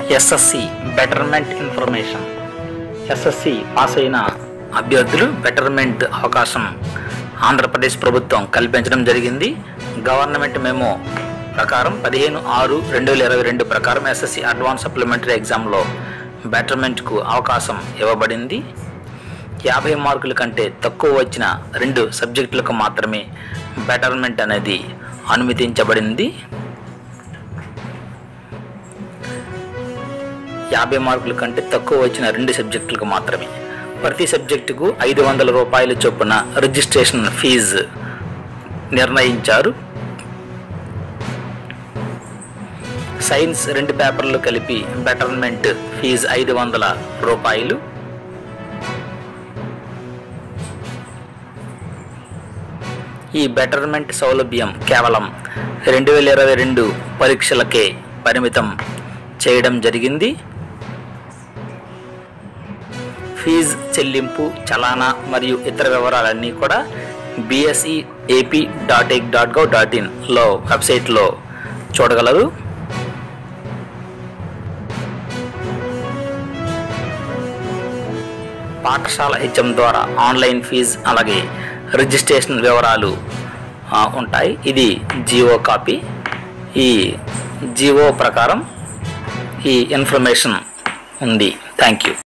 SSC betterment information SSC pass అయిన అభ్యర్థులు betterment అవకాశం ఆంధ్రప్రదేశ్ ప్రభుత్వం కల్పించడం జరిగింది గవర్నమెంట్ మెమో ప్రకారం పదిహేను ఆరు రెండు వేల ఇరవై రెండు ప్రకారం ఎస్ఎస్సి అడ్వాన్స్ సప్లిమెంటరీ ఎగ్జామ్లో బెటర్మెంట్కు అవకాశం ఇవ్వబడింది యాభై మార్కుల కంటే తక్కువ వచ్చిన రెండు సబ్జెక్టులకు మాత్రమే బెటర్మెంట్ అనేది అనుమతించబడింది యాభై మార్కుల కంటే తక్కువ వచ్చిన రెండు సబ్జెక్టులకు మాత్రమే ప్రతి సబ్జెక్టుకు ఐదు వందల రూపాయల చొప్పున రిజిస్ట్రేషన్ ఫీజు నిర్ణయించారు సైన్స్ రెండు పేపర్లు కలిపి బెటర్మెంట్ ఫీజు ఐదు వందల రూపాయలు ఈ బెటర్మెంట్ సౌలభ్యం కేవలం రెండు వేల ఇరవై రెండు పరీక్షలకే పరిమితం చేయడం జరిగింది ఫీజు చెల్లింపు చలానా మరియు ఇతర వివరాలన్నీ కూడా బిఎస్ఈ ఏపీ డాట్ ఎక్ డాట్ గవ్ డాట్ ఇన్లో వెబ్సైట్లో చూడగలరు పాఠశాల హెచ్ఎం ద్వారా ఆన్లైన్ ఫీజు అలాగే రిజిస్ట్రేషన్ వివరాలు ఆ, ఉంటాయి ఇది జియో కాపీ ఈ జియో ప్రకారం ఈ ఇన్ఫర్మేషన్ ఉంది థ్యాంక్ యూ